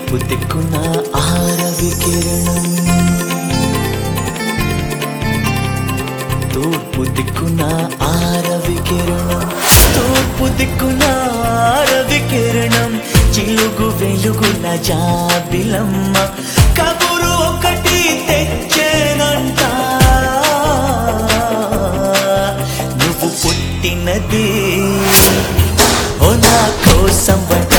తూర్పు దిక్కున ఆరవి కిరణం తూర్పు దిక్కున ఆరవి కిరణం తూర్పు దిక్కున ఆరవి కిరణం చిలుగు వెలుగుల జాబిలమ్మ కబురు ఒకటి తెచ్చేనంట నువ్వు పుట్టినది ఓ నా కోసం బట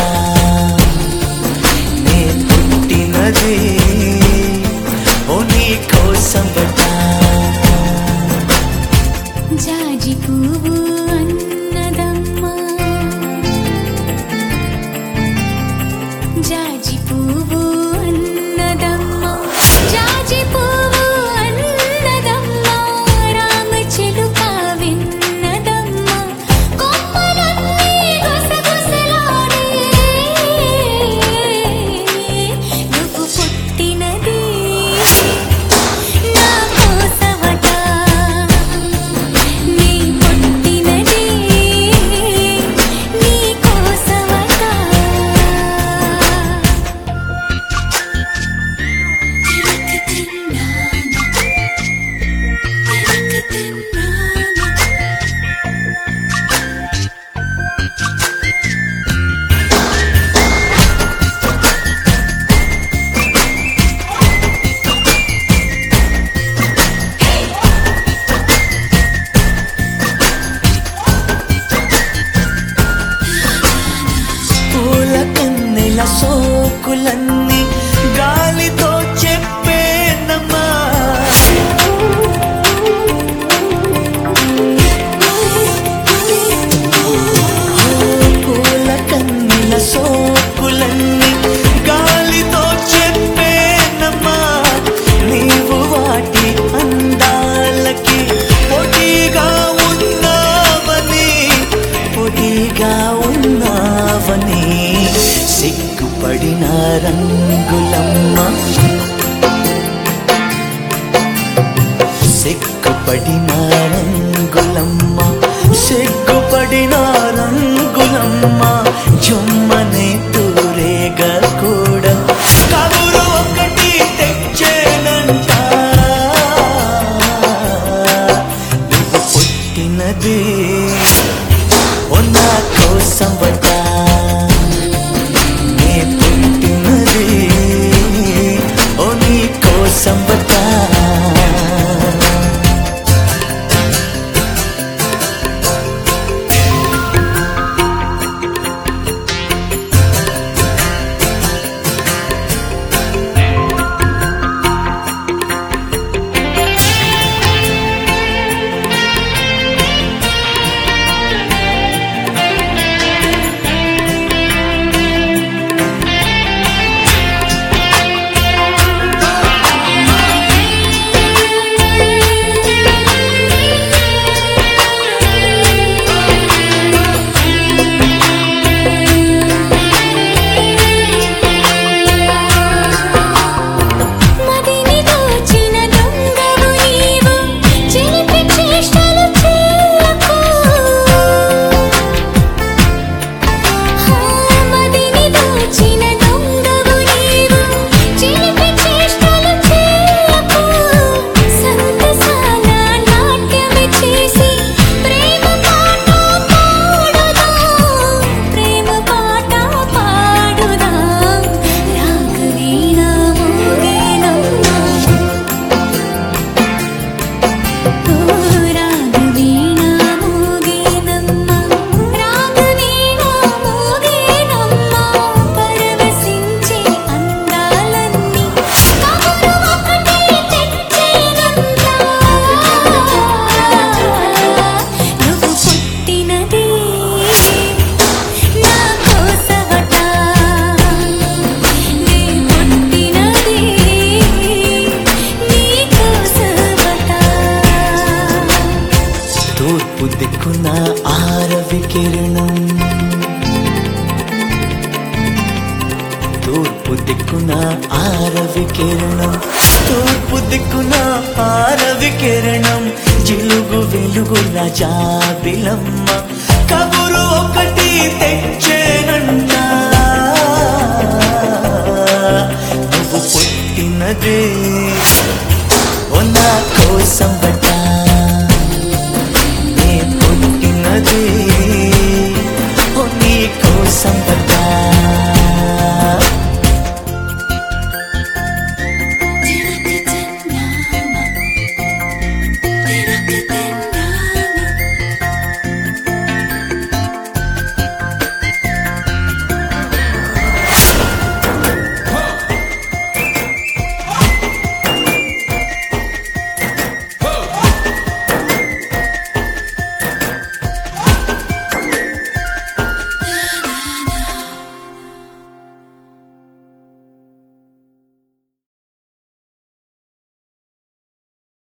నే పుట్టినది ఓ నీ కోసం బట జాజి పువ్వు అన్నదమ్మా జాజి పువ్వు అన్నదమ్మా జాజి పువ్వు అన్నదమ్మా రామ చిలుక విన్నదమ్మా కొమ్మలన్నీ గుసగుసలాడే నువ్వు పుట్టినది నా కోసమట నీ పుట్టినది నీ కోసమట పూల కన్నెల సోకులన్నీ గాలితో చెప్పేనమ్మా పూల కన్నెల సోకులన్నీ గాలితో చెప్పేనమ్మా నీవు వాటి అందాలకి పొడిగా ఉన్నావని పొడిగా ఉన్నావని సిగ్గుపడిన రంగులమ్మ సిగ్గుపడిన రంగులమ్మ సిగ్గుపడిన రంగులమ్మ జుమ్మనే తూరేగా కూడా కబురు ఒకటి తెచ్చేనంట నువ్వు పుట్టినది ఓ నా కోసం బట నే పుట్టినది ఓ నీ కోసం బట మదిని దోచిన దొంగవు నీవు చిలిపి చేష్టలు చేయకు మదిని దోచిన దొంగవు నీవు చిలిపి చేష్టలు చేయకు సంతసాల నాట్యమి చేసి ప్రేమ పాట పాడుదాం ప్రేమ పాట పాడుదాం రాగవీణ మోగేనమ్మా రాగవీణ మోగేనమ్మా రాగవీణ మోగేనమ్మా పరవశించే అందాలన్నీ కబురు ఒకటి తెచ్చేనంతా నువ్వు పుట్టినది నా కోసమట నీ పుట్టినది నీ కోసమట తూర్పు దిక్కున ఆరవి కిరణం తూర్పు దిక్కున ఆరవి కిరణం తూర్పు దిక్కున ఆరవి కిరణం జిలుగు వెలుగుల జాబిలమ్మ కబురు ఒకటి తెచ్చేనంట నువ్వే ఓ నా కోసం బట